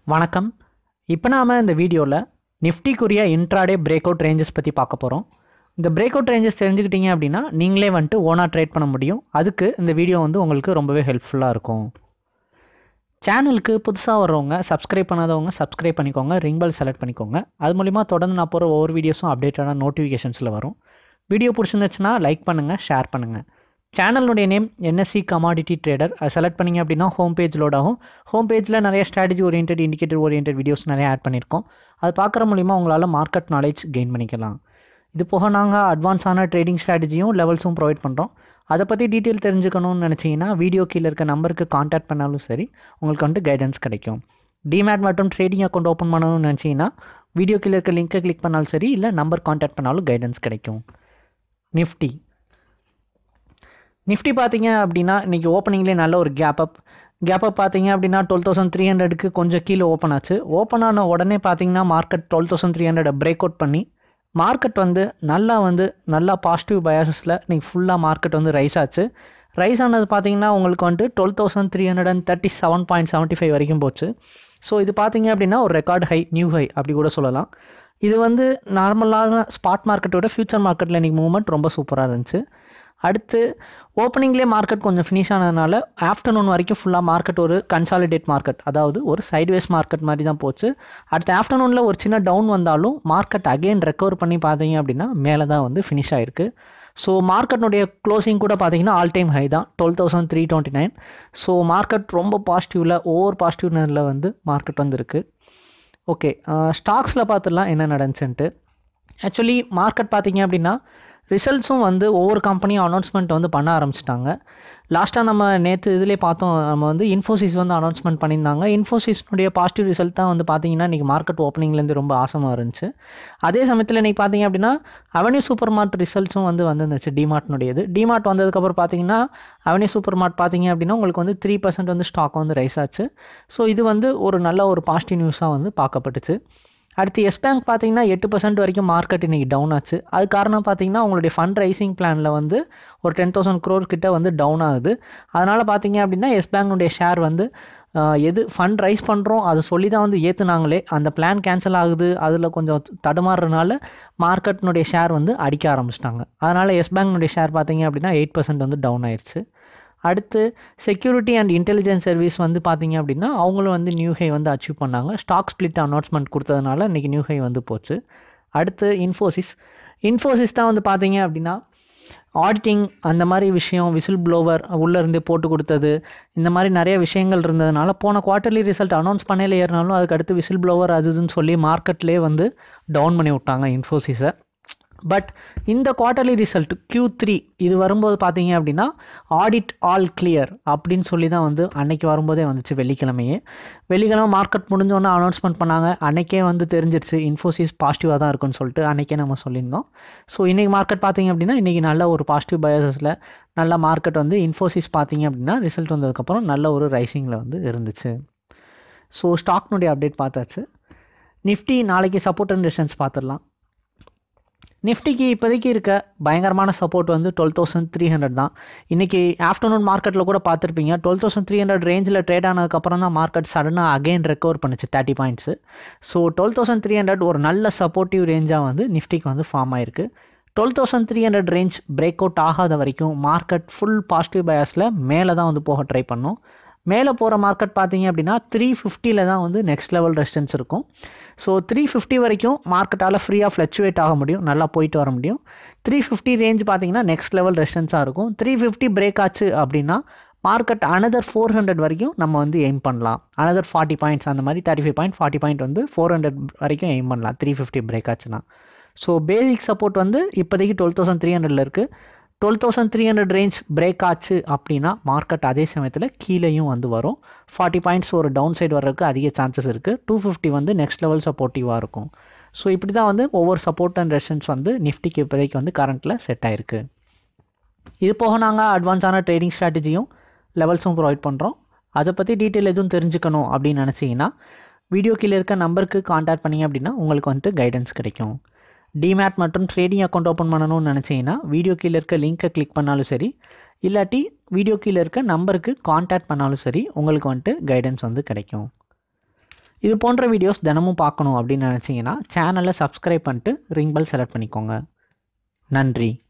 வணக்கம் இப்போ நாம் இந்த வீடியோவில் நிஃப்டிக்குரிய இன்ட்ராடே பிரேக் அவுட் ரேஞ்சஸ் பற்றி பார்க்க போகிறோம் இந்த பிரேக் அவுட் ரேஞ்சஸ் தெரிஞ்சுக்கிட்டீங்க அப்படின்னா நீங்களே வந்துட்டு ஓனாக ட்ரேட் பண்ண முடியும் அதுக்கு இந்த வீடியோ வந்து உங்களுக்கு ரொம்பவே ஹெல்ப்ஃபுல்லாக இருக்கும் சேனலுக்கு புதுசாக வர்றவங்க சப்ஸ்கிரைப் பண்ணாதவங்க சப்ஸ்கிரைப் பண்ணிக்கோங்க ரிங் பெல் செலக்ட் பண்ணிக்கோங்க அது மூலிமா தொடர்ந்து நான் போகிற ஒவ்வொரு வீடியோஸும் அப்டேட்டான நோட்டிஃபிகேஷன்ஸில் வரும் வீடியோ பிடிச்சிருந்துச்சுன்னா லைக் பண்ணுங்கள் ஷேர் பண்ணுங்கள் சேனலுடைய நேம் என்எஸ்சி கமாடிட்டி ட்ரேடர் அதை செலக்ட் பண்ணிங்க அப்படின்னா ஹோம் பேஜ் லோட் ஆகும் ஹோம் பேஜில் நிறைய strategy orient indicator orient videos நிறைய ஆட் பண்ணியிருக்கோம் அது பார்க்குற மூலிமா உங்களால் மார்க்கெட் நாலேஜ் கெயின் பண்ணிக்கலாம் இது போக நாங்கள் அட்வான்ஸான ட்ரேடிங் ஸ்ட்ராட்டஜியும் லெவல்ஸும் ப்ரொவைட் பண்ணுறோம் அதை பற்றி டீட்டெயில் தெரிஞ்சுக்கணும்னு நினச்சிங்கன்னா வீடியோ கீழே இருக்க நம்பருக்கு காண்டாக்ட் பண்ணாலும் சரி உங்களுக்கு வந்துட்டு கைடன்ஸ் கிடைக்கும் டிமேட் மற்றும் ட்ரேடிங் அக்கௌண்ட் ஓப்பன் பண்ணணும்னு நினச்சிங்கன்னா வீடியோ கீழே இருக்க லிங்க்கை கிளிக் பண்ணாலும் சரி இல்லை நம்பர் காண்டாக்ட் பண்ணாலும் கைடன்ஸ் கிடைக்கும் நிஃப்டி நிஃப்டி பார்த்தீங்க அப்படின்னா இன்றைக்கி ஓப்பனிங்லேயே நல்ல ஒரு கேப் அப் கேப் அப் பார்த்தீங்க அப்படின்னா டுவெல் தௌசண்ட் த்ரீ ஹண்ட்ரடுக்கு கொஞ்சம் கீழே ஓப்பன் ஆச்சு ஓப்பன் ஆன உடனே பார்த்தீங்கன்னா market twelve thousand three hundred break out பண்ணி மார்க்கெட் வந்து நல்லா வந்து நல்லா பாசிட்டிவ் பயாசஸில் இன்றைக்கி ஃபுல்லாக மார்க்கெட் வந்து ரைஸ் ஆச்சு ரைஸ் ஆனது பார்த்தீங்கன்னா உங்களுக்கு வந்துட்டு twelve thousand three hundred and thirty seven point seventy five வரைக்கும் போச்சு ஸோ இது பார்த்தீங்க அப்படின்னா ஒரு ரெக்கார்ட் ஹை நியூ ஹை அப்படி கூட சொல்லலாம் இது வந்து நார்மலான ஸ்பாட் மார்க்கெட்டோட ஃபியூச்சர் மார்க்கெட்டில் இன்றைக்கி மூவ்மெண்ட் ரொம்ப சூப்பராக இருந்துச்சு அடுத்து ஓப்பனிங்லேயே மார்க்கெட் கொஞ்சம் ஃபினிஷ் ஆனதுனால ஆஃப்டர்நூன் வரைக்கும் ஃபுல்லாக மார்க்கெட் ஒரு கன்சாலிடேட் மார்க்கெட் அதாவது ஒரு சைட்வேஸ் மார்க்கெட் மாதிரி தான் போச்சு அடுத்த ஆஃப்டர்நூனில் ஒரு சின்ன டவுன் வந்தாலும் மார்க்கெட் அகெயின் ரெக்கவர் பண்ணி பார்த்தீங்க அப்படின்னா மேலே தான் வந்து ஃபினிஷ் ஆயிருக்கு ஸோ மார்க்கெட்னுடைய க்ளோசிங் கூட பார்த்தீங்கன்னா ஆல் டைம் ஹை தான் twelve thousand three twenty nine so market ரொம்ப பாசிட்டிவில் ஓவர் பாசிட்டிவ்னரில் வந்து மார்க்கெட் வந்துருக்கு ஓகே ஸ்டாக்ஸில் பார்த்துடலாம் என்ன நடந்துச்சுன்ட்டு ஆக்சுவலி மார்க்கெட் பார்த்தீங்க அப்படின்னா ரிசல்ட்ஸும் வந்து ஒவ்வொரு கம்பெனியும் அனௌன்ஸ்மெண்ட் வந்து பண்ண ஆரம்பிச்சிட்டாங்க லாஸ்ட்டாக நம்ம நேற்று இதிலே பார்த்தோம் நம்ம வந்து இன்ஃபோசிஸ் வந்து அனௌன்ஸ்மெண்ட் பண்ணியிருந்தாங்க இன்ஃபோசிஸ்னுடைய பாசிட்டிவ் ரிசல்ட் தான் வந்து பார்த்தீங்கன்னா இன்றைக்கி மார்க்கெட் ஓப்பனிங்லேருந்து ரொம்ப ஆசமாக இருந்துச்சு அதே சமயத்தில் இன்றைக்கி பார்த்தீங்க அப்படின்னா அவென்யூ சூப்பர் மார்ட் ரிசல்ட்ஸும் வந்து வந்துருந்துச்சு டிமார்ட்னுடையது டிமார்ட் வந்ததுக்கப்புறம் பார்த்தீங்கன்னா அவென்யூ சூப்பர் மார்ட் பார்த்தீங்க அப்படின்னா உங்களுக்கு வந்து த்ரீ பர்சன்ட் வந்து ஸ்டாக் வந்து ரைஸ் ஆச்சு ஸோ இது வந்து ஒரு நல்ல ஒரு பாசிட்டிவ் நியூஸாக வந்து பார்க்கப்பட்டுச்சு அடுத்து எஸ் பேங்க் பார்த்தீங்கன்னா எட்டு பர்சன்ட் வரைக்கும் மார்க்கெட் இன்றைக்கி டவுன் ஆச்சு அது காரணம் பார்த்தீங்கன்னா உங்களுடைய ஃபண்ட் ரைசிங் பிளானில் வந்து ஒரு டென் தௌசண்ட் க்ரோர் கிட்ட வந்து டவுன் ஆகுது அதனால் பார்த்தீங்க அப்படின்னா எஸ் பேங்க்குடைய ஷேர் வந்து எது ஃபண்ட் ரைஸ் பண்ணுறோம் அதை சொல்லி தான் வந்து ஏற்றுனாங்களே அந்த பிளான் கேன்சல் ஆகுது அதில் கொஞ்சம் தடுமாறுறதுனால மார்க்கெட்னுடைய ஷேர் வந்து அடிக்க ஆரம்பிச்சிட்டாங்க அதனால் எஸ் பேங்க்னுடைய ஷேர் பார்த்தீங்க அப்படின்னா எயிட் பர்சன்ட் வந்து டவுன் ஆயிடுச்சு அடுத்து செக்யூரிட்டி அண்ட் இன்டெலிஜென்ஸ் சர்வீஸ் வந்து பார்த்தீங்க அப்படின்னா அவங்களும் வந்து நியூ ஹை வந்து அச்சீவ் பண்ணாங்க ஸ்டாக் ஸ்பிளிட் அனௌன்ஸ்மெண்ட் கொடுத்ததுனால இன்றைக்கி நியூ ஹை வந்து போச்சு அடுத்து இன்ஃபோசிஸ் இன்ஃபோசிஸ் தான் வந்து பார்த்தீங்க அப்படின்னா ஆடிட்டிங் அந்த மாதிரி விஷயம் விசில் ப்ளோவர் உள்ளேருந்து போட்டு கொடுத்தது இந்த மாதிரி நிறைய விஷயங்கள் இருந்ததுனால போன குவார்ட்டர்லி ரிசல்ட் அனௌன்ஸ் பண்ணையில் ஏறினாலும் அதுக்கு அடுத்து விசில் ப்ளோவர் அது இதுன்னு சொல்லி மார்க்கெட்லேயே வந்து டவுன் பண்ணி விட்டாங்க இன்ஃபோசிஸை பட் இந்த குவார்ட்டர்லி ரிசல்ட் கியூ த்ரீ இது வரும்போது பார்த்தீங்க அப்படின்னா ஆடிட் ஆல் கிளியர் அப்படின்னு சொல்லி தான் வந்து அன்னைக்கு வரும்போதே வந்துச்சு வெள்ளிக்கிழமையே வெள்ளிக்கிழமை மார்க்கெட் முடிஞ்சோன்னே அனௌன்ஸ்மெண்ட் பண்ணாங்க அன்னைக்கே வந்து தெரிஞ்சிருச்சு இன்ஃபோசிஸ் பாசிட்டிவாக தான் இருக்குன்னு சொல்லிட்டு அன்னைக்கே நம்ம சொல்லியிருந்தோம் ஸோ இன்றைக்கி மார்க்கெட் பார்த்தீங்க அப்படின்னா இன்றைக்கி நல்ல ஒரு பாசிட்டிவ் பயாசஸில் நல்ல மார்க்கெட் வந்து இன்ஃபோசிஸ் பார்த்தீங்க அப்படின்னா ரிசல்ட் வந்ததுக்கப்புறம் நல்ல ஒரு ரைசிங்கில் வந்து இருந்துச்சு ஸோ ஸ்டாக்னுடைய அப்டேட் பார்த்தாச்சு நிஃப்டி நாளைக்கு சப்போர்ட் அண்ட் ரெசிஸ்டன்ஸ் பார்த்துடலாம் நிஃப்டிக்கு இப்போதைக்கு இருக்க பயங்கரமான சப்போர்ட் வந்து டுவெல் தௌசண்ட் த்ரீ ஹண்ட்ரட் தான் இன்றைக்கி ஆஃப்டர்நூன் மார்க்கெட்டில் கூட பார்த்துருப்பீங்க டுவெல் தௌசண்ட் த்ரீ ஹண்ட்ரட் ரேஞ்சில் ட்ரேட் ஆனதுக்கப்புறம் தான் மார்க்கெட் சடனாக அகைன் ரெக்கவர் பண்ணுச்சு thirty points so twelve thousand three hundred ஒரு நல்ல சப்போர்ட்டிவ் ரேஞ்சாக வந்து நிஃப்டிக்கு வந்து ஃபார்ம் ஆயிருக்கு twelve thousand three hundred range break out ஆகாத வரைக்கும் மார்க்கெட் ஃபுல் பாசிட்டிவ் பயாஸில் மேலே தான் வந்து போக ட்ரை பண்ணும் மேலே போகிற மார்க்கெட் பார்த்தீங்க அப்படின்னா த்ரீ ஃபிஃப்டியில் தான் வந்து நெக்ஸ்ட் லெவல் ரெசிஸ்டன்ஸ் இருக்கும் ஸோ த்ரீ ஃபிஃப்டி வரைக்கும் மார்க்கெட்டால் ஃப்ரீயாக ஃப்ளக்சுவேட் ஆக முடியும் நல்லா போயிட்டு வர முடியும் த்ரீ ஃபிஃப்டி ரேஞ்ச் பார்த்தீங்கன்னா நெக்ஸ்ட் லெவல் ரெசிஸ்டன்ஸாக இருக்கும் த்ரீ ஃபிஃப்டி பிரேக் ஆச்சு அப்படின்னா மார்க்கெட் அனதர் ஃபோர் ஹண்ட்ரட் வரைக்கும் நம்ம வந்து எய்ம் பண்ணலாம் அனதர் ஃபார்ட்டி பாயிண்ட்ஸ் அந்த மாதிரி thirty five point forty point வந்து ஃபோர் ஹண்ட்ரட் வரைக்கும் எய்ம் பண்ணலாம் த்ரீ ஃபிஃப்டி பிரேக் ஆச்சுன்னா ஸோ பேசிக் சப்போர்ட் வந்து இப்போதைக்கு டுவெல் தௌசண்ட் த்ரீ ஹண்ட்ரடில் இருக்குது twelve thousand three hundred range break ஆச்சு அப்படின்னா மார்க்கெட் அதே சமயத்தில் கீழேயும் வந்து வரும் ஃபார்ட்டி பாயிண்ட்ஸ் ஒரு டவுன் சைடு வர்றதுக்கு அதிக சான்சஸ் இருக்குது டூ ஃபிஃப்டி வந்து நெக்ஸ்ட் லெவல் சப்போர்ட்டிவாக இருக்கும் ஸோ இப்படி தான் வந்து ஒவ்வொரு சப்போர்ட் அண்ட் ரெஷன்ஸ் வந்து நிஃப்டிக்கு இப்போதைக்கு வந்து கரண்ட்டில் செட் ஆயிருக்கு இது போக நாங்கள் அட்வான்ஸான ட்ரேடிங் ஸ்ட்ராட்டஜியும் லெவல்ஸும் ப்ரொவைட் பண்ணுறோம் அதை பற்றி டீட்டெயில் எதுவும் தெரிஞ்சுக்கணும் அப்படின்னு நினச்சிங்கன்னா வீடியோ கீழே இருக்க நம்பருக்கு காண்டாக்ட் பண்ணிங்க அப்படின்னா உங்களுக்கு வந்துட்டு கைடன்ஸ் கிடைக்கும் டிமேட் மற்றும் ட்ரேடிங் அக்கௌண்ட் ஓப்பன் பண்ணணும்னு நினச்சிங்கன்னா வீடியோ கீழே இருக்க லிங்க்கை கிளிக் பண்ணாலும் சரி இல்லாட்டி வீடியோ கீழே இருக்க நம்பருக்கு காண்டாக்ட் பண்ணாலும் சரி உங்களுக்கு வந்துட்டு கைடன்ஸ் வந்து கிடைக்கும் இது போன்ற வீடியோஸ் தினமும் பார்க்கணும் அப்படின்னு நினச்சிங்கன்னா சேனலை சப்ஸ்கிரைப் பண்ணிட்டு ரிங் பெல் செலக்ட் பண்ணிக்கோங்க நன்றி